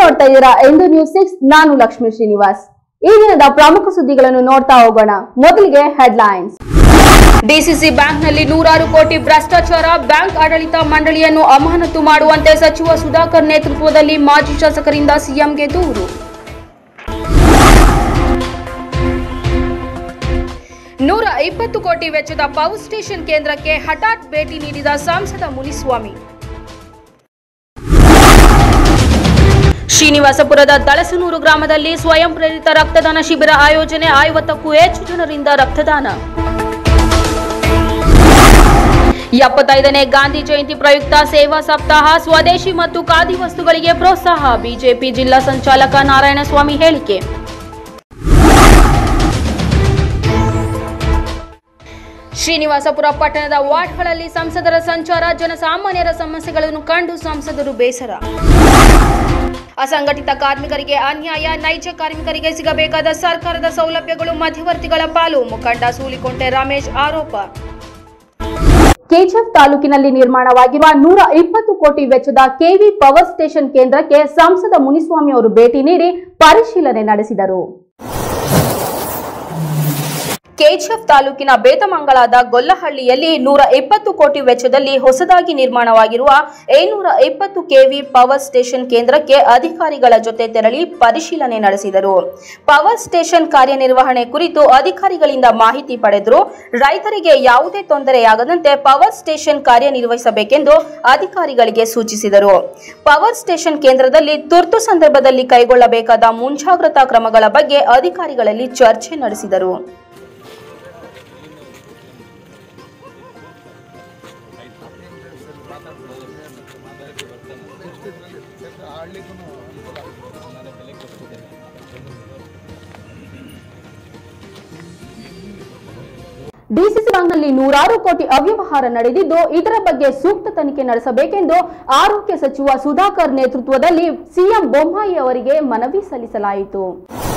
ನೋಡ್ತಾ ಇದ್ದೀರಾ ಎಂದು ನ್ಯೂಸ್ ಸಿಕ್ಸ್ ನಾನು ಲಕ್ಷ್ಮೀ ಶ್ರೀನಿವಾಸ್ ಈ ದಿನದ ಪ್ರಮುಖ ಸುದ್ದಿಗಳನ್ನು ನೋಡ್ತಾ ಹೋಗೋಣ ಮೊದಲಿಗೆ ಹೆಡ್ಲೈನ್ಸ್ ಡಿಸಿಸಿ ಬ್ಯಾಂಕ್ನಲ್ಲಿ ನೂರಾರು ಕೋಟಿ ಭ್ರಷ್ಟಾಚಾರ ಬ್ಯಾಂಕ್ ಆಡಳಿತ ಮಂಡಳಿಯನ್ನು ಅಮಾನತು ಮಾಡುವಂತೆ ಸಚಿವ ಸುಧಾಕರ್ ನೇತೃತ್ವದಲ್ಲಿ ಮಾಜಿ ಶಾಸಕರಿಂದ ಸಿಎಂಗೆ ದೂರು ನೂರ ಇಪ್ಪತ್ತು ಕೋಟಿ ವೆಚ್ಚದ ಪವರ್ ಸ್ಟೇಷನ್ ಕೇಂದ್ರಕ್ಕೆ ಹಠಾತ್ ಭೇಟಿ ನೀಡಿದ ಸಂಸದ ಮುನಿಸ್ವಾಮಿ ಶ್ರೀನಿವಾಸಪುರದ ದಳಸನೂರು ಗ್ರಾಮದಲ್ಲಿ ಸ್ವಯಂ ಪ್ರೇರಿತ ರಕ್ತದಾನ ಶಿಬಿರ ಆಯೋಜನೆ ಐವತ್ತಕ್ಕೂ ಹೆಚ್ಚು ಜನರಿಂದ ರಕ್ತದಾನ ಎಪ್ಪತ್ತೈದನೇ ಗಾಂಧಿ ಜಯಂತಿ ಪ್ರಯುಕ್ತ ಸೇವಾ ಸಪ್ತಾಹ ಸ್ವದೇಶಿ ಮತ್ತು ಖಾದಿ ವಸ್ತುಗಳಿಗೆ ಪ್ರೋತ್ಸಾಹ ಬಿಜೆಪಿ ಜಿಲ್ಲಾ ಸಂಚಾಲಕ ನಾರಾಯಣಸ್ವಾಮಿ ಹೇಳಿಕೆ ಶ್ರೀನಿವಾಸಪುರ ಪಟ್ಟಣದ ವಾರ್ಡ್ಗಳಲ್ಲಿ ಸಂಸದರ ಸಂಚಾರ ಜನಸಾಮಾನ್ಯರ ಸಮಸ್ಯೆಗಳನ್ನು ಕಂಡು ಸಂಸದರು ಬೇಸರ ಅಸಂಘಟಿತ ಕಾರ್ಮಿಕರಿಗೆ ಅನ್ಯಾಯ ನೈಜ ಕಾರ್ಮಿಕರಿಗೆ ಸಿಗಬೇಕಾದ ಸರ್ಕಾರದ ಸೌಲಭ್ಯಗಳು ಮಧ್ಯವರ್ತಿಗಳ ಪಾಲು ಮುಖಂಡ ಸೂಲಿಕೊಂಟೆ ರಮೇಶ್ ಆರೋಪ ಕೆಜಿಎಫ್ ತಾಲೂಕಿನಲ್ಲಿ ನಿರ್ಮಾಣವಾಗಿರುವ ನೂರ ಇಪ್ಪತ್ತು ಕೋಟಿ ವೆಚ್ಚದ ಕೆವಿ ಪವರ್ ಸ್ಟೇಷನ್ ಕೇಂದ್ರಕ್ಕೆ ಸಂಸದ ಮುನಿಸ್ವಾಮಿ ಅವರು ಭೇಟಿ ನೀಡಿ ಪರಿಶೀಲನೆ ನಡೆಸಿದರು ಕೆಜಿಎಫ್ ತಾಲೂಕಿನ ಬೇತಮಂಗಳದ ಗೊಲ್ಲಹಳ್ಳಿಯಲ್ಲಿ ನೂರ ಇಪ್ಪತ್ತು ಕೋಟಿ ವೆಚ್ಚದಲ್ಲಿ ಹೊಸದಾಗಿ ನಿರ್ಮಾಣವಾಗಿರುವ ಐನೂರ ಇಪ್ಪತ್ತು ಕೆವಿ ಪವರ್ ಸ್ಟೇಷನ್ ಕೇಂದ್ರಕ್ಕೆ ಅಧಿಕಾರಿಗಳ ಜೊತೆ ತೆರಳಿ ಪರಿಶೀಲನೆ ನಡೆಸಿದರು ಪವರ್ ಸ್ಟೇಷನ್ ಕಾರ್ಯನಿರ್ವಹಣೆ ಕುರಿತು ಅಧಿಕಾರಿಗಳಿಂದ ಮಾಹಿತಿ ಪಡೆದರು ರೈತರಿಗೆ ಯಾವುದೇ ತೊಂದರೆಯಾಗದಂತೆ ಪವರ್ ಸ್ಟೇಷನ್ ಕಾರ್ಯನಿರ್ವಹಿಸಬೇಕೆಂದು ಅಧಿಕಾರಿಗಳಿಗೆ ಸೂಚಿಸಿದರು ಪವರ್ ಸ್ಟೇಷನ್ ಕೇಂದ್ರದಲ್ಲಿ ತುರ್ತು ಸಂದರ್ಭದಲ್ಲಿ ಕೈಗೊಳ್ಳಬೇಕಾದ ಮುಂಜಾಗ್ರತಾ ಕ್ರಮಗಳ ಬಗ್ಗೆ ಅಧಿಕಾರಿಗಳಲ್ಲಿ ಚರ್ಚೆ ನಡೆಸಿದರು ಡಿಸಿಸಿ ಬ್ಯಾಂಕ್ನಲ್ಲಿ ನೂರಾರು ಕೋಟಿ ಅವ್ಯವಹಾರ ನಡೆದಿದ್ದು ಇದರ ಬಗ್ಗೆ ಸೂಕ್ತ ತನಿಖೆ ನಡೆಸಬೇಕೆಂದು ಆರೋಗ್ಯ ಸಚಿವ ಸುಧಾಕರ್ ನೇತೃತ್ವದಲ್ಲಿ ಸಿಎಂ ಬೊಮ್ಮಾಯಿ ಅವರಿಗೆ ಮನವಿ ಸಲ್ಲಿಸಲಾಯಿತು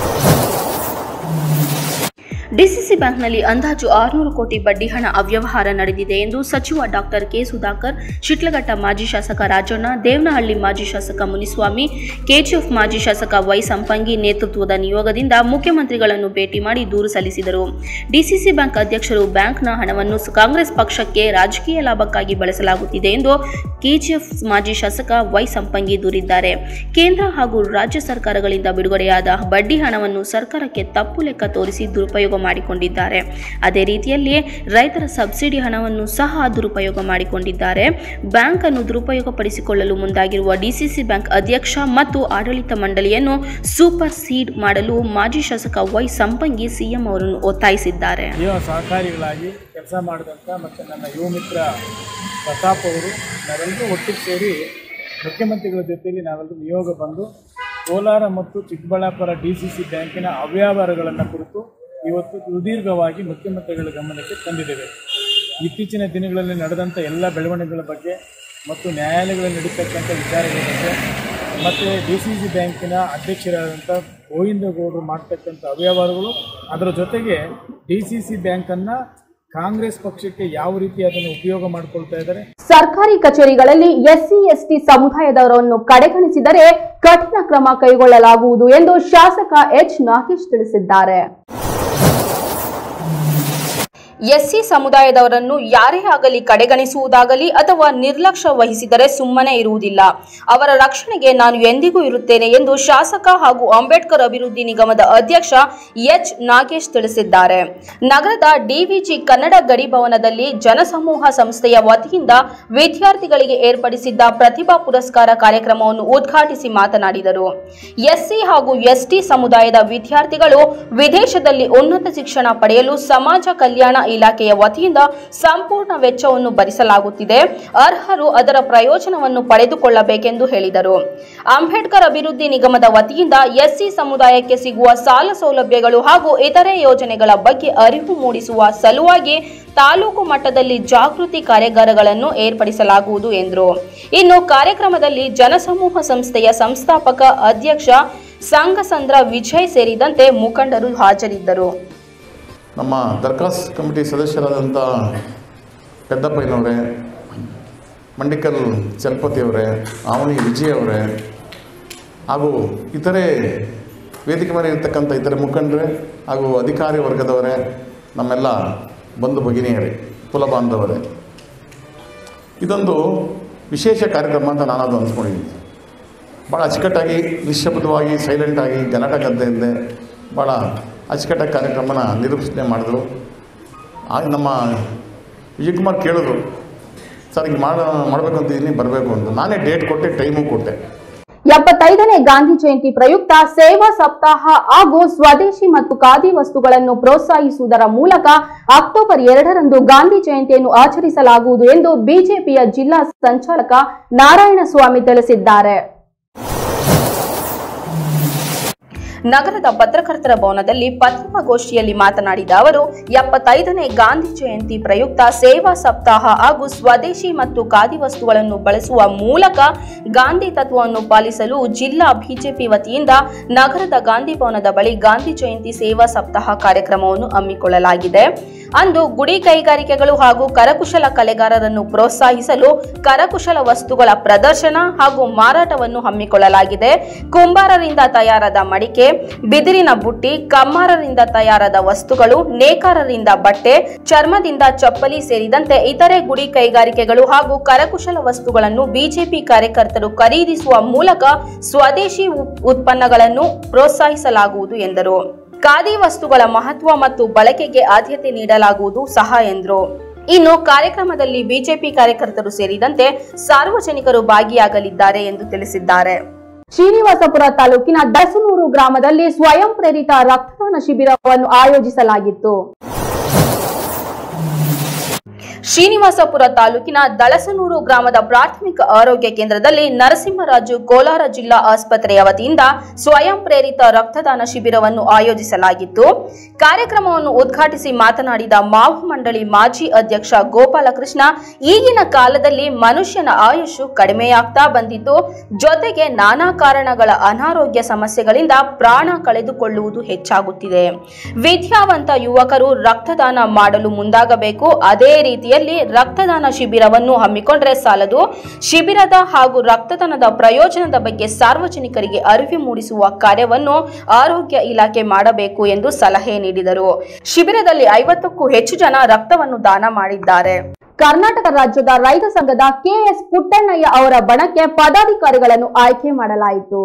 ಡಿಸಿಸಿ ಬ್ಯಾಂಕ್ನಲ್ಲಿ ಅಂದಾಜು ಆರುನೂರು ಕೋಟಿ ಬಡ್ಡಿ ಹಣ ಅವ್ಯವಹಾರ ನಡೆದಿದೆ ಎಂದು ಸಚಿವ ಡಾಕ್ಟರ್ ಕೆ ಸುಧಾಕರ್ ಶಿಟ್ಲಘಟ್ಟ ಮಾಜಿ ಶಾಸಕ ರಾಜಣ್ಣ ದೇವನಹಳ್ಳಿ ಮಾಜಿ ಶಾಸಕ ಮುನಿಸ್ವಾಮಿ ಕೆಜಿಎಫ್ ಮಾಜಿ ಶಾಸಕ ವೈ ಸಂಪಂಗಿ ನೇತೃತ್ವದ ನಿಯೋಗದಿಂದ ಮುಖ್ಯಮಂತ್ರಿಗಳನ್ನು ಭೇಟಿ ಮಾಡಿ ದೂರು ಸಲ್ಲಿಸಿದರು ಡಿಸಿಸಿ ಬ್ಯಾಂಕ್ ಅಧ್ಯಕ್ಷರು ಬ್ಯಾಂಕ್ನ ಹಣವನ್ನು ಕಾಂಗ್ರೆಸ್ ಪಕ್ಷಕ್ಕೆ ರಾಜಕೀಯ ಲಾಭಕ್ಕಾಗಿ ಬಳಸಲಾಗುತ್ತಿದೆ ಎಂದು ಕೆಜಿಎಫ್ ಮಾಜಿ ಶಾಸಕ ವೈ ಸಂಪಂಗಿ ದೂರಿದ್ದಾರೆ ಕೇಂದ್ರ ಹಾಗೂ ರಾಜ್ಯ ಸರ್ಕಾರಗಳಿಂದ ಬಿಡುಗಡೆಯಾದ ಬಡ್ಡಿ ಹಣವನ್ನು ಸರ್ಕಾರಕ್ಕೆ ತಪ್ಪು ಲೆಕ್ಕ ತೋರಿಸಿ ದುರುಪಯೋಗ ಮಾಡಿಕೊಂಡಿದ್ದಾರೆ ಅದೇ ರೀತಿಯಲ್ಲಿ ರೈತರ ಸಬ್ಸಿಡಿ ಹಣವನ್ನು ಸಹ ದುರುಪಯೋಗ ಮಾಡಿಕೊಂಡಿದ್ದಾರೆ ಬ್ಯಾಂಕ್ ಅನ್ನು ದುರುಪಯೋಗಪಡಿಸಿಕೊಳ್ಳಲು ಮುಂದಾಗಿರುವ ಡಿಸಿಸಿ ಬ್ಯಾಂಕ್ ಅಧ್ಯಕ್ಷ ಮತ್ತು ಆಡಳಿತ ಮಂಡಳಿಯನ್ನು ಸೂಪರ್ ಸೀಡ್ ಮಾಡಲು ಮಾಜಿ ಶಾಸಕ ವೈ ಸಂಪಂಗಿ ಸಿಎಂ ಅವರನ್ನು ಒತ್ತಾಯಿಸಿದ್ದಾರೆ ಯುವ ಸಹಕಾರಿಗಳಾಗಿ ಕೆಲಸ ಮಾಡಿದಂಥ ಮತ್ತು ನನ್ನ ಯುವ ಮಿತ್ರ ಪ್ರತಾಪ್ ಅವರು ನಾವೆಲ್ಲರೂ ಒಟ್ಟಿಗೆ ಸೇರಿ ಮುಖ್ಯಮಂತ್ರಿಗಳ ಜೊತೆಯಲ್ಲಿ ನಾವೆಲ್ಲರೂ ನಿಯೋಗ ಬಂದು ಕೋಲಾರ ಮತ್ತು ಚಿಕ್ಕಬಳ್ಳಾಪುರ ಡಿ ಸಿ ಸಿ ಬ್ಯಾಂಕಿನ ಅವ್ಯವಹಾರಗಳನ್ನು ಕುರಿತು ಇವತ್ತು ಸುದೀರ್ಘವಾಗಿ ಮುಖ್ಯಮಂತ್ರಿಗಳ ಗಮನಕ್ಕೆ ತಂದಿದ್ದೇವೆ ಇತ್ತೀಚಿನ ದಿನಗಳಲ್ಲಿ ನಡೆದಂಥ ಎಲ್ಲ ಬೆಳವಣಿಗೆಗಳ ಬಗ್ಗೆ ಮತ್ತು ನ್ಯಾಯಾಲಯಗಳಲ್ಲಿ ನಡೀತಕ್ಕಂಥ ವಿಚಾರಗಳ ಬಗ್ಗೆ ಮತ್ತು ಡಿ ಸಿ ಸಿ ಬ್ಯಾಂಕಿನ ಅಧ್ಯಕ್ಷರಾದಂಥ ಗೋವಿಂದಗೌಡರು ಮಾಡ್ತಕ್ಕಂಥ ಅವ್ಯವಹಾರಗಳು ಅದರ ಜೊತೆಗೆ ಡಿ ಸಿ ಸಿ ಬ್ಯಾಂಕನ್ನು ಕಾಂಗ್ರೆಸ್ ಪಕ್ಷಕ್ಕೆ ಯಾವ ರೀತಿ ಅದನ್ನು ಉಪಯೋಗ ಮಾಡ್ಕೊಳ್ತಾ ಇದ್ದಾರೆ ಸರ್ಕಾರಿ ಕಚೇರಿಗಳಲ್ಲಿ ಎಸ್ಸಿ ಎಸ್ಟಿ ಸಮುದಾಯದವರನ್ನು ಕಡೆಗಣಿಸಿದರೆ ಕಠಿಣ ಕ್ರಮ ಕೈಗೊಳ್ಳಲಾಗುವುದು ಎಂದು ಶಾಸಕ ಎಚ್ ನಾಗೇಶ್ ತಿಳಿಸಿದ್ದಾರೆ ಎಸ್ಸಿ ಸಮುದಾಯದವರನ್ನು ಯಾರೇ ಆಗಲಿ ಕಡೆಗಣಿಸುವುದಾಗಲಿ ಅಥವಾ ನಿರ್ಲಕ್ಷ್ಯ ವಹಿಸಿದರೆ ಸುಮ್ಮನೆ ಇರುವುದಿಲ್ಲ ಅವರ ರಕ್ಷಣೆಗೆ ನಾನು ಎಂದಿಗೂ ಇರುತ್ತೇನೆ ಎಂದು ಶಾಸಕ ಹಾಗೂ ಅಂಬೇಡ್ಕರ್ ಅಭಿವೃದ್ಧಿ ನಿಗಮದ ಅಧ್ಯಕ್ಷ ಎಚ್ ನಾಗೇಶ್ ತಿಳಿಸಿದ್ದಾರೆ ನಗರದ ಡಿವಿಜಿ ಕನ್ನಡ ಗಡಿ ಭವನದಲ್ಲಿ ಜನಸಮೂಹ ಸಂಸ್ಥೆಯ ವತಿಯಿಂದ ವಿದ್ಯಾರ್ಥಿಗಳಿಗೆ ಏರ್ಪಡಿಸಿದ್ದ ಪ್ರತಿಭಾ ಪುರಸ್ಕಾರ ಕಾರ್ಯಕ್ರಮವನ್ನು ಉದ್ಘಾಟಿಸಿ ಮಾತನಾಡಿದರು ಎಸ್ಸಿ ಹಾಗೂ ಎಸ್ಟಿ ಸಮುದಾಯದ ವಿದ್ಯಾರ್ಥಿಗಳು ವಿದೇಶದಲ್ಲಿ ಉನ್ನತ ಶಿಕ್ಷಣ ಪಡೆಯಲು ಸಮಾಜ ಕಲ್ಯಾಣ ಇಲಾಖೆಯ ವತಿಯಿಂದ ಸಂಪೂರ್ಣ ವೆಚ್ಚವನ್ನು ಭರಿಸಲಾಗುತ್ತಿದೆ ಅರ್ಹರು ಅದರ ಪ್ರಯೋಜನವನ್ನು ಪಡೆದುಕೊಳ್ಳಬೇಕೆಂದು ಹೇಳಿದರು ಅಂಬೇಡ್ಕರ್ ಅಭಿವೃದ್ಧಿ ನಿಗಮದ ವತಿಯಿಂದ ಎಸ್ಸಿ ಸಮುದಾಯಕ್ಕೆ ಸಿಗುವ ಸಾಲ ಸೌಲಭ್ಯಗಳು ಹಾಗೂ ಇತರೆ ಯೋಜನೆಗಳ ಬಗ್ಗೆ ಅರಿವು ಮೂಡಿಸುವ ಸಲುವಾಗಿ ತಾಲೂಕು ಮಟ್ಟದಲ್ಲಿ ಜಾಗೃತಿ ಕಾರ್ಯಾಗಾರಗಳನ್ನು ಏರ್ಪಡಿಸಲಾಗುವುದು ಎಂದರು ಇನ್ನು ಕಾರ್ಯಕ್ರಮದಲ್ಲಿ ಜನಸಮೂಹ ಸಂಸ್ಥೆಯ ಸಂಸ್ಥಾಪಕ ಅಧ್ಯಕ್ಷ ಸಂಘಸಂದ್ರ ವಿಜಯ್ ಸೇರಿದಂತೆ ಮುಖಂಡರು ಹಾಜರಿದ್ದರು ನಮ್ಮ ದರ್ಖಾಸ್ ಕಮಿಟಿ ಸದಸ್ಯರಾದಂಥ ಪೆದ್ದಪ್ಪಯ್ಯನವರೇ ಮಂಡಿಕಲ್ ಚಲಪತಿ ಅವರೇ ಆವಣಿ ವಿಜಯ್ ಅವರೇ ಹಾಗೂ ಇತರೆ ವೇದಿಕೆ ಮೇಲೆ ಇರ್ತಕ್ಕಂಥ ಇತರೆ ಮುಖಂಡರೇ ಹಾಗೂ ಅಧಿಕಾರಿ ವರ್ಗದವರೇ ನಮ್ಮೆಲ್ಲ ಬಂಧು ಭಗಿನಿಯರೇ ಕುಲ ಬಾಂಧವರೇ ಇದೊಂದು ವಿಶೇಷ ಕಾರ್ಯಕ್ರಮ ಅಂತ ನಾನದು ಅನ್ಸ್ಕೊಂಡಿದ್ದೀನಿ ಭಾಳ ಅಚ್ಚುಕಟ್ಟಾಗಿ ನಿಶ್ಶಬ್ದವಾಗಿ ಸೈಲೆಂಟಾಗಿ ಗಲಾಟ ಗದ್ದೆಯಿಂದ ಭಾಳ ಅಚ್ಚುಕಟ್ಟಾಗಿ ಕಾರ್ಯಕ್ರಮನ ನಿರೂಪಣೆ ಮಾಡಿದ್ರು ಆಗ ನಮ್ಮ ವಿಜಯಕುಮಾರ್ ಕೇಳಿದ್ರು ಸರ್ ಹಿಂಗೆ ಮಾಡ ಮಾಡಬೇಕು ಅಂತಿದ್ದೀನಿ ಬರಬೇಕು ಅಂತ ನಾನೇ ಡೇಟ್ ಕೊಟ್ಟೆ ಟೈಮು ಕೊಟ್ಟೆ ಎಪ್ಪತ್ತೈದನೇ ಗಾಂಧಿ ಜಯಂತಿ ಪ್ರಯುಕ್ತ ಸೇವಾ ಸಪ್ತಾಹ ಹಾಗೂ ಸ್ವದೇಶಿ ಮತ್ತು ಖಾದಿ ವಸ್ತುಗಳನ್ನು ಪ್ರೋತ್ಸಾಹಿಸುವುದರ ಮೂಲಕ ಅಕ್ಟೋಬರ್ ಎರಡರಂದು ಗಾಂಧಿ ಜಯಂತಿಯನ್ನು ಆಚರಿಸಲಾಗುವುದು ಎಂದು ಬಿಜೆಪಿಯ ಜಿಲ್ಲಾ ಸಂಚಾಲಕ ನಾರಾಯಣಸ್ವಾಮಿ ತಿಳಿಸಿದ್ದಾರೆ ನಗರದ ಪತ್ರಕರ್ತರ ಭವನದಲ್ಲಿ ಪತ್ರಿಕಾಗೋಷ್ಠಿಯಲ್ಲಿ ಮಾತನಾಡಿದ ಅವರು ಎಪ್ಪತ್ತೈದನೇ ಗಾಂಧಿ ಜಯಂತಿ ಪ್ರಯುಕ್ತ ಸೇವಾ ಸಪ್ತಾಹ ಹಾಗೂ ಸ್ವದೇಶಿ ಮತ್ತು ಖಾದಿ ವಸ್ತುಗಳನ್ನು ಬಳಸುವ ಮೂಲಕ ಗಾಂಧಿ ತತ್ವವನ್ನು ಪಾಲಿಸಲು ಜಿಲ್ಲಾ ಬಿಜೆಪಿ ವತಿಯಿಂದ ನಗರದ ಗಾಂಧಿ ಭವನದ ಬಳಿ ಗಾಂಧಿ ಜಯಂತಿ ಸೇವಾ ಸಪ್ತಾಹ ಕಾರ್ಯಕ್ರಮವನ್ನು ಹಮ್ಮಿಕೊಳ್ಳಲಾಗಿದೆ ಅಂದು ಗುಡಿ ಕೈಗಾರಿಕೆಗಳು ಹಾಗೂ ಕರಕುಶಲ ಕಲೆಗಾರರನ್ನು ಪ್ರೋತ್ಸಾಹಿಸಲು ಕರಕುಶಲ ವಸ್ತುಗಳ ಪ್ರದರ್ಶನ ಹಾಗೂ ಮಾರಾಟವನ್ನು ಹಮ್ಮಿಕೊಳ್ಳಲಾಗಿದೆ ಕುಂಬಾರರಿಂದ ತಯಾರಾದ ಮಡಿಕೆ ಬಿದಿರಿನ ಬುಟ್ಟಿ ಕಮ್ಮಾರರಿಂದ ತಯಾರಾದ ವಸ್ತುಗಳು ನೇಕಾರರಿಂದ ಬಟ್ಟೆ ಚರ್ಮದಿಂದ ಚಪ್ಪಲಿ ಸೇರಿದಂತೆ ಇತರೆ ಗುಡಿ ಕೈಗಾರಿಕೆಗಳು ಹಾಗೂ ಕರಕುಶಲ ವಸ್ತುಗಳನ್ನು ಬಿಜೆಪಿ ಕಾರ್ಯಕರ್ತರು ಖರೀದಿಸುವ ಮೂಲಕ ಸ್ವದೇಶಿ ಉತ್- ಉತ್ಪನ್ನಗಳನ್ನು ಪ್ರೋತ್ಸಾಹಿಸಲಾಗುವುದು ಎಂದರು ಖಾದಿ ವಸ್ತುಗಳ ಮಹತ್ವ ಮತ್ತು ಬಳಕೆಗೆ ಆದ್ಯತೆ ನೀಡಲಾಗುವುದು ಸಹ ಎಂದರು ಇನ್ನು ಕಾರ್ಯಕ್ರಮದಲ್ಲಿ ಬಿಜೆಪಿ ಕಾರ್ಯಕರ್ತರು ಸೇರಿದಂತೆ ಸಾರ್ವಜನಿಕರು ಭಾಗಿಯಾಗಲಿದ್ದಾರೆ ಎಂದು ತಿಳಿಸಿದ್ದಾರೆ ಶ್ರೀನಿವಾಸಪುರ ತಾಲೂಕಿನ ದಸನೂರು ಗ್ರಾಮದಲ್ಲಿ ಸ್ವಯಂ ಪ್ರೇರಿತ ರಕ್ತದಾನ ಶಿಬಿರವನ್ನು ಆಯೋಜಿಸಲಾಗಿತ್ತು ಶ್ರೀನಿವಾಸಪುರ ತಾಲೂಕಿನ ದಳಸನೂರು ಗ್ರಾಮದ ಪ್ರಾಥಮಿಕ ಆರೋಗ್ಯ ಕೇಂದ್ರದಲ್ಲಿ ನರಸಿಂಹರಾಜು ಕೋಲಾರ ಜಿಲ್ಲಾ ಆಸ್ಪತ್ರೆಯ ವತಿಯಿಂದ ಸ್ವಯಂ ಪ್ರೇರಿತ ರಕ್ತದಾನ ಶಿಬಿರವನ್ನು ಆಯೋಜಿಸಲಾಗಿತ್ತು ಕಾರ್ಯಕ್ರಮವನ್ನು ಉದ್ಘಾಟಿಸಿ ಮಾತನಾಡಿದ ಮಾವು ಮಂಡಳಿ ಮಾಜಿ ಅಧ್ಯಕ್ಷ ಗೋಪಾಲಕೃಷ್ಣ ಈಗಿನ ಕಾಲದಲ್ಲಿ ಮನುಷ್ಯನ ಆಯುಷು ಕಡಿಮೆಯಾಗ್ತಾ ಬಂದಿದ್ದು ಜೊತೆಗೆ ನಾನಾ ಕಾರಣಗಳ ಅನಾರೋಗ್ಯ ಸಮಸ್ಯೆಗಳಿಂದ ಪ್ರಾಣ ಕಳೆದುಕೊಳ್ಳುವುದು ಹೆಚ್ಚಾಗುತ್ತಿದೆ ವಿದ್ಯಾವಂತ ಯುವಕರು ರಕ್ತದಾನ ಮಾಡಲು ಮುಂದಾಗಬೇಕು ಅದೇ ರೀತಿಯಲ್ಲಿ ರಕ್ತದಾನ ಶಿಬಿರವನ್ನು ಹಮ್ಮಿಕೊಂಡ್ರೆ ಸಾಲದು ಶಿಬಿರದ ಹಾಗೂ ರಕ್ತದಾನದ ಪ್ರಯೋಜನದ ಬಗ್ಗೆ ಸಾರ್ವಜನಿಕರಿಗೆ ಅರಿವು ಮೂಡಿಸುವ ಕಾರ್ಯವನ್ನು ಆರೋಗ್ಯ ಇಲಾಖೆ ಮಾಡಬೇಕು ಎಂದು ಸಲಹೆ ನೀಡಿದರು ಶಿಬಿರದಲ್ಲಿ ಐವತ್ತಕ್ಕೂ ಹೆಚ್ಚು ಜನ ರಕ್ತವನ್ನು ದಾನ ಮಾಡಿದ್ದಾರೆ ಕರ್ನಾಟಕ ರಾಜ್ಯದ ರೈತ ಸಂಘದ ಕೆಎಸ್ ಪುಟ್ಟಣ್ಣಯ್ಯ ಅವರ ಬಣಕ್ಕೆ ಪದಾಧಿಕಾರಿಗಳನ್ನು ಆಯ್ಕೆ ಮಾಡಲಾಯಿತು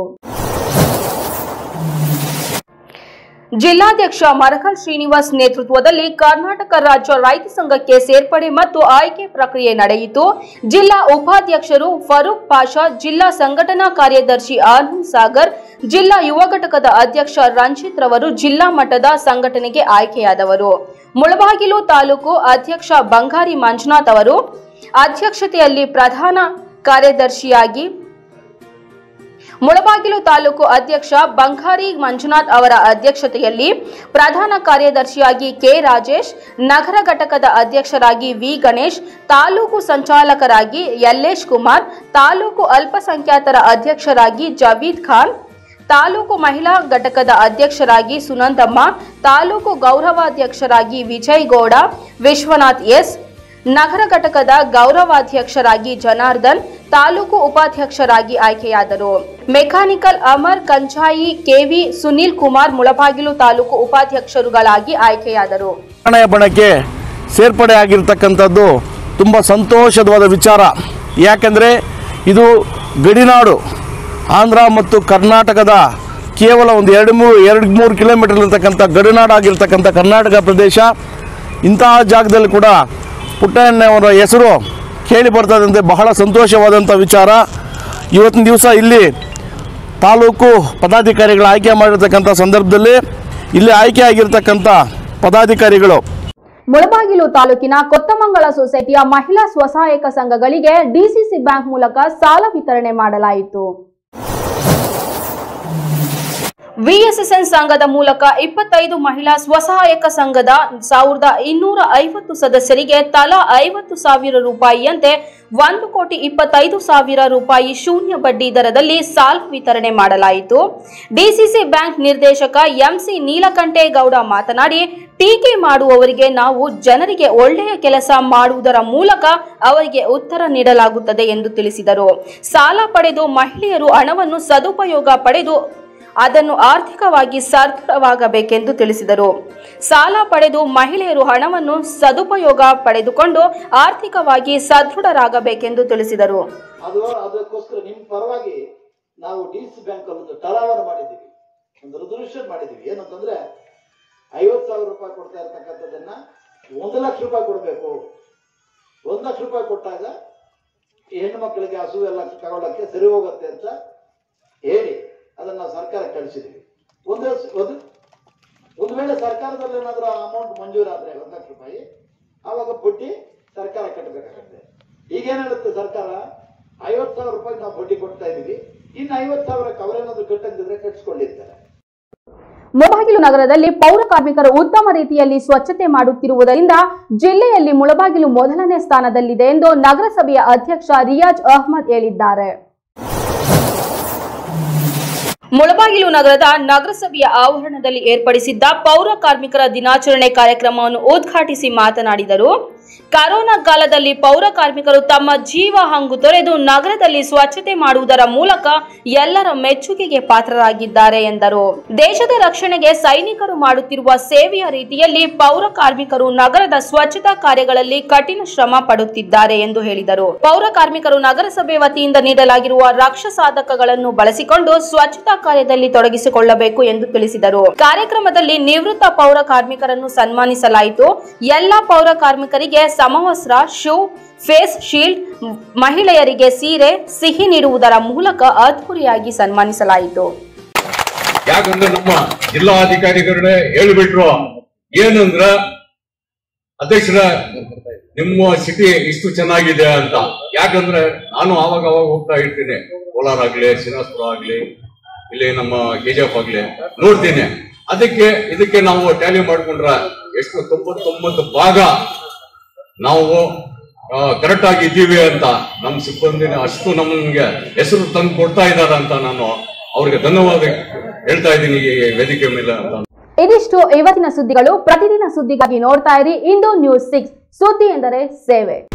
ಜಿಲ್ಲಾಧ್ಯಕ್ಷ ಮರಕಲ್ ಶ್ರೀನಿವಾಸ್ ನೇತೃತ್ವದಲ್ಲಿ ಕರ್ನಾಟಕ ರಾಜ್ಯ ರೈತ ಸಂಘಕ್ಕೆ ಸೇರ್ಪಡೆ ಮತ್ತು ಆಯ್ಕೆ ಪ್ರಕ್ರಿಯೆ ನಡೆಯಿತು ಜಿಲ್ಲಾ ಉಪಾಧ್ಯಕ್ಷರು ಫರೂಕ್ ಪಾಷಾ ಜಿಲ್ಲಾ ಸಂಘಟನಾ ಕಾರ್ಯದರ್ಶಿ ಆನಂದ್ ಸಾಗರ್ ಜಿಲ್ಲಾ ಯುವ ಘಟಕದ ಅಧ್ಯಕ್ಷ ರಂಜಿತ್ ರವರು ಜಿಲ್ಲಾ ಮಟ್ಟದ ಸಂಘಟನೆಗೆ ಆಯ್ಕೆಯಾದವರು ಮುಳಬಾಗಿಲು ತಾಲೂಕು ಅಧ್ಯಕ್ಷ ಬಂಗಾರಿ ಮಂಜುನಾಥ್ ಅವರು ಅಧ್ಯಕ್ಷತೆಯಲ್ಲಿ ಪ್ರಧಾನ ಕಾರ್ಯದರ್ಶಿಯಾಗಿ ಮುಳಬಾಗಿಲು ತಾಲೂಕು ಅಧ್ಯಕ್ಷ ಬಂಗಾರಿ ಮಂಜುನಾಥ್ ಅವರ ಅಧ್ಯಕ್ಷತೆಯಲ್ಲಿ ಪ್ರಧಾನ ಕಾರ್ಯದರ್ಶಿಯಾಗಿ ಕೆ ರಾಜೇಶ್ ನಗರ ಘಟಕದ ಅಧ್ಯಕ್ಷರಾಗಿ ವಿ ಗಣೇಶ್ ತಾಲೂಕು ಸಂಚಾಲಕರಾಗಿ ಯಲ್ಲೇಶ್ ಕುಮಾರ್ ತಾಲೂಕು ಅಲ್ಪಸಂಖ್ಯಾತರ ಅಧ್ಯಕ್ಷರಾಗಿ ಜವೀದ್ ಖಾನ್ ತಾಲೂಕು ಮಹಿಳಾ ಘಟಕದ ಅಧ್ಯಕ್ಷರಾಗಿ ಸುನಂದಮ್ಮ ತಾಲೂಕು ಗೌರವಾಧ್ಯಕ್ಷರಾಗಿ ವಿಜಯ್ ಗೌಡ ವಿಶ್ವನಾಥ್ ಎಸ್ ನಗರ ಘಟಕದ ಗೌರವಾಧ್ಯಕ್ಷರಾಗಿ ಜನಾರ್ದನ್ ತಾಲೂಕು ಉಪಾಧ್ಯಕ್ಷರಾಗಿ ಆಯ್ಕೆಯಾದರು ಮೆಕ್ಯಾನಿಕಲ್ ಅಮರ್ ಕಂಚಾಯಿ ಕೆವಿ ಸುನೀಲ್ ಕುಮಾರ್ ಮುಳಬಾಗಿಲು ತಾಲೂಕು ಉಪಾಧ್ಯಕ್ಷರುಗಳಾಗಿ ಆಯ್ಕೆಯಾದರು ಹಣೆಯ ಬಣಕ್ಕೆ ಸೇರ್ಪಡೆ ಆಗಿರ್ತಕ್ಕಂಥದ್ದು ತುಂಬ ಸಂತೋಷವಾದ ವಿಚಾರ ಯಾಕೆಂದರೆ ಇದು ಗಡಿನಾಡು ಆಂಧ್ರ ಮತ್ತು ಕರ್ನಾಟಕದ ಕೇವಲ ಒಂದು ಎರಡು ಮೂರು ಎರಡು ಮೂರು ಕಿಲೋಮೀಟರ್ ಇರತಕ್ಕಂಥ ಗಡಿನಾಡಾಗಿರ್ತಕ್ಕಂಥ ಕರ್ನಾಟಕ ಪ್ರದೇಶ ಇಂತಹ ಜಾಗದಲ್ಲಿ ಕೂಡ ಪುಟ್ಟಣ್ಣವರ ಹೆಸರು ಕೇಳಿ ಬರ್ತದಂತೆ ಬಹಳ ಸಂತೋಷವಾದಂಥ ವಿಚಾರ ಇವತ್ತಿನ ದಿವಸ ಇಲ್ಲಿ ತಾಲೂಕು ಪದಾಧಿಕಾರಿಗಳ ಆಯ್ಕೆ ಮಾಡಿರ್ತಕ್ಕಂಥ ಸಂದರ್ಭದಲ್ಲಿ ಇಲ್ಲಿ ಆಯ್ಕೆ ಆಗಿರ್ತಕ್ಕಂಥ ಪದಾಧಿಕಾರಿಗಳು ಮುಳಬಾಗಿಲು ತಾಲೂಕಿನ ಕೊತ್ತಮಂಗಲ ಸೊಸೈಟಿಯ ಮಹಿಳಾ ಸ್ವಸಹಾಯಕ ಸಂಘಗಳಿಗೆ ಡಿಸಿಸಿ ಬ್ಯಾಂಕ್ ಮೂಲಕ ಸಾಲ ವಿತರಣೆ ಮಾಡಲಾಯಿತು ವಿಎಸ್ಎಸ್ಎನ್ ಸಂಘದ ಮೂಲಕ ಇಪ್ಪತ್ತೈದು ಮಹಿಳಾ ಸ್ವಸಹಾಯಕ ಸಂಘದ ಸಾವಿರದ ಇನ್ನೂರ ಐವತ್ತು ಸದಸ್ಯರಿಗೆ ತಲಾ ಐವತ್ತು ಸಾವಿರ ರೂಪಾಯಿಯಂತೆ ಒಂದು ಕೋಟಿ ಇಪ್ಪತ್ತೈದು ಸಾವಿರ ರೂಪಾಯಿ ಶೂನ್ಯ ಬಡ್ಡಿ ದರದಲ್ಲಿ ಸಾಲ ವಿತರಣೆ ಮಾಡಲಾಯಿತು ಡಿಸಿಸಿ ಬ್ಯಾಂಕ್ ನಿರ್ದೇಶಕ ಎಂಸಿ ನೀಲಕಂಠೇಗೌಡ ಮಾತನಾಡಿ ಟೀಕೆ ಮಾಡುವವರಿಗೆ ನಾವು ಜನರಿಗೆ ಒಳ್ಳೆಯ ಕೆಲಸ ಮಾಡುವುದರ ಮೂಲಕ ಅವರಿಗೆ ಉತ್ತರ ನೀಡಲಾಗುತ್ತದೆ ಎಂದು ತಿಳಿಸಿದರು ಸಾಲ ಪಡೆದು ಮಹಿಳೆಯರು ಹಣವನ್ನು ಸದುಪಯೋಗ ಪಡೆದು ಅದನ್ನು ಆರ್ಥಿಕವಾಗಿ ಸದೃಢವಾಗಬೇಕೆಂದು ತಿಳಿಸಿದರು ಸಾಲ ಪಡೆದು ಮಹಿಳೆಯರು ಹಣವನ್ನು ಸದುಪಯೋಗ ಪಡೆದುಕೊಂಡು ಆರ್ಥಿಕವಾಗಿ ಸದೃಢರಾಗಬೇಕೆಂದು ತಿಳಿಸಿದರು ಅದು ಅದಕ್ಕೋಸ್ಕರ ನಿಮ್ಮ ಪರವಾಗಿ ನಾವು ಡಿ ಸಿ ಬ್ಯಾಂಕ್ ಅಲ್ಲಿ ಒಂದು ಟರಾವರ್ ಮಾಡಿದ್ದೀವಿ ಒಂದು ರೆಸಲ್ಯೂಷನ್ ಮಾಡಿದ್ದೀವಿ ಏನಂತಂದ್ರೆ ಐವತ್ತು ಸಾವಿರ ರೂಪಾಯಿ ಕೊಡ್ತಾ ಇರ್ತಕ್ಕಂಥದ್ದನ್ನ ಒಂದು ಲಕ್ಷ ರೂಪಾಯಿ ಕೊಡಬೇಕು ಒಂದು ಲಕ್ಷ ರೂಪಾಯಿ ಕೊಟ್ಟಾಗ ಈ ಹೆಣ್ಣು ಮಕ್ಕಳಿಗೆ ಹಸು ಎಲ್ಲ ತಗೊಳ್ಳಕ್ಕೆ ಸರಿ ಹೋಗುತ್ತೆ ಅಂತ ಹೇಳಿ ಅದನ್ನ ಸರ್ಕಾರ ಕಳಿಸಿದ್ವಿ ಒಂದು ಒಂದು ಒಂದು ವೇಳೆ ಸರ್ಕಾರದಲ್ಲಿ ಏನಾದರೂ ಅಮೌಂಟ್ ಮಂಜೂರಾದ್ರೆ ಒಂದು ಲಕ್ಷ ರೂಪಾಯಿ ಆವಾಗ ಬಡ್ಡಿ ಸರ್ಕಾರ ಕಟ್ಟಬೇಕಾಗತ್ತೆ ಈಗೇನ್ ಹೇಳುತ್ತೆ ಸರ್ಕಾರ ಐವತ್ತು ಸಾವಿರ ರೂಪಾಯಿ ನಾವು ಬಡ್ಡಿ ಕೊಡ್ತಾ ಇದೀವಿ ಇನ್ನು ಐವತ್ತು ಸಾವಿರಕ್ಕೆ ಅವರೇನಾದ್ರು ಕಟ್ಟಂಗಿದ್ರೆ ಕಟ್ಸ್ಕೊಂಡಿರ್ತಾರೆ ಮುಳಬಾಗಿಲು ನಗರದಲ್ಲಿ ಪೌರ ಕಾರ್ಮಿಕರು ಉತ್ತಮ ರೀತಿಯಲ್ಲಿ ಸ್ವಚ್ಛತೆ ಮಾಡುತ್ತಿರುವುದರಿಂದ ಜಿಲ್ಲೆಯಲ್ಲಿ ಮುಳಬಾಗಿಲು ಮೊದಲನೇ ಸ್ಥಾನದಲ್ಲಿದೆ ಎಂದು ನಗರಸಭೆಯ ಅಧ್ಯಕ್ಷ ರಿಯಾಜ್ ಅಹ್ಮದ್ ಹೇಳಿದ್ದಾರೆ ಮುಳಬಾಗಿಲು ನಗರದ ನಗರಸಭೆಯ ಆವರಣದಲ್ಲಿ ಏರ್ಪಡಿಸಿದ್ದ ಪೌರ ಕಾರ್ಮಿಕರ ದಿನಾಚರಣೆ ಕಾರ್ಯಕ್ರಮವನ್ನು ಉದ್ಘಾಟಿಸಿ ಮಾತನಾಡಿದರು ಕರೋನಾ ಕಾಲದಲ್ಲಿ ಪೌರ ಕಾರ್ಮಿಕರು ತಮ್ಮ ಜೀವ ಹಂಗು ತೊರೆದು ನಗರದಲ್ಲಿ ಸ್ವಚ್ಛತೆ ಮಾಡುವುದರ ಮೂಲಕ ಎಲ್ಲರ ಮೆಚ್ಚುಗೆಗೆ ಪಾತ್ರರಾಗಿದ್ದಾರೆ ಎಂದರು ದೇಶದ ರಕ್ಷಣೆಗೆ ಸೈನಿಕರು ಮಾಡುತ್ತಿರುವ ಸೇವೆಯ ರೀತಿಯಲ್ಲಿ ಪೌರ ಕಾರ್ಮಿಕರು ನಗರದ ಸ್ವಚ್ಛತಾ ಕಾರ್ಯಗಳಲ್ಲಿ ಕಠಿಣ ಶ್ರಮ ಪಡುತ್ತಿದ್ದಾರೆ ಎಂದು ಹೇಳಿದರು ಪೌರ ಕಾರ್ಮಿಕರು ನಗರಸಭೆ ವತಿಯಿಂದ ನೀಡಲಾಗಿರುವ ರಕ್ಷಸಾಧಕಗಳನ್ನು ಬಳಸಿಕೊಂಡು ಸ್ವಚ್ಛತಾ ಕಾರ್ಯದಲ್ಲಿ ತೊಡಗಿಸಿಕೊಳ್ಳಬೇಕು ಎಂದು ತಿಳಿಸಿದರು ಕಾರ್ಯಕ್ರಮದಲ್ಲಿ ನಿವೃತ್ತ ಪೌರ ಕಾರ್ಮಿಕರನ್ನು ಸನ್ಮಾನಿಸಲಾಯಿತು ಎಲ್ಲಾ ಪೌರ ಕಾರ್ಮಿಕರಿಗೆ ಸಮವಸ್ತ್ರ ಶೂ ಫೇಸ್ ಶೀಲ್ಡ್ ಮಹಿಳೆಯರಿಗೆ ಸೀರೆ ಸಿಹಿ ನೀಡುವುದರ ಮೂಲಕ ಅದ್ಧೂರಿಯಾಗಿ ಸನ್ಮಾನಿಸಲಾಯಿತು ಯಾಕಂದ್ರೆ ನಮ್ಮ ಜಿಲ್ಲಾಧಿಕಾರಿಗಳೇ ಹೇಳ್ಬಿಟ್ರು ಏನಂದ್ರ ಅಧ್ಯಕ್ಷರ ನಿಮ್ಮ ಸಿಟಿ ಇಷ್ಟು ಚೆನ್ನಾಗಿದೆ ಅಂತ ಯಾಕಂದ್ರೆ ನಾನು ಆವಾಗ ಅವಾಗ ಹೋಗ್ತಾ ಇರ್ತೀನಿ ಕೋಲಾರ ಆಗ್ಲಿ ಶ್ರೀನಿವಾಸಪುರ ಆಗ್ಲಿ ಇಲ್ಲಿ ನಮ್ಮ ಕೆಜಿಎಫ್ ಆಗ್ಲಿ ನೋಡ್ತೀನಿ ಅದಕ್ಕೆ ಇದಕ್ಕೆ ನಾವು ಟ್ಯಾಲಿ ಮಾಡ್ಕೊಂಡ್ರ ಎಷ್ಟು ತೊಂಬತ್ತೊಂಬತ್ತು ಭಾಗ ನಾವು ಕರೆಕ್ಟ್ ಆಗಿ ಇದ್ದೀವಿ ಅಂತ ನಮ್ಮ ಸಿಬ್ಬಂದಿನ ಅಷ್ಟು ನಮ್ಗೆ ಹೆಸರು ತಂದು ಕೊಡ್ತಾ ಇದ್ದಾರೆ ಅಂತ ನಾನು ಅವ್ರಿಗೆ ಧನ್ಯವಾದ ಹೇಳ್ತಾ ಇದ್ದೀನಿ ಈ ವೇದಿಕೆ ಮೇಲೆ ಅಂತ ಇದಿಷ್ಟು ಇವತ್ತಿನ ಸುದ್ದಿಗಳು ಪ್ರತಿದಿನ ಸುದ್ದಿಗಾಗಿ ನೋಡ್ತಾ ಇರಿ ಇಂದು ನ್ಯೂಸ್ ಸಿಕ್ಸ್ ಸುದ್ದಿ ಎಂದರೆ ಸೇವೆ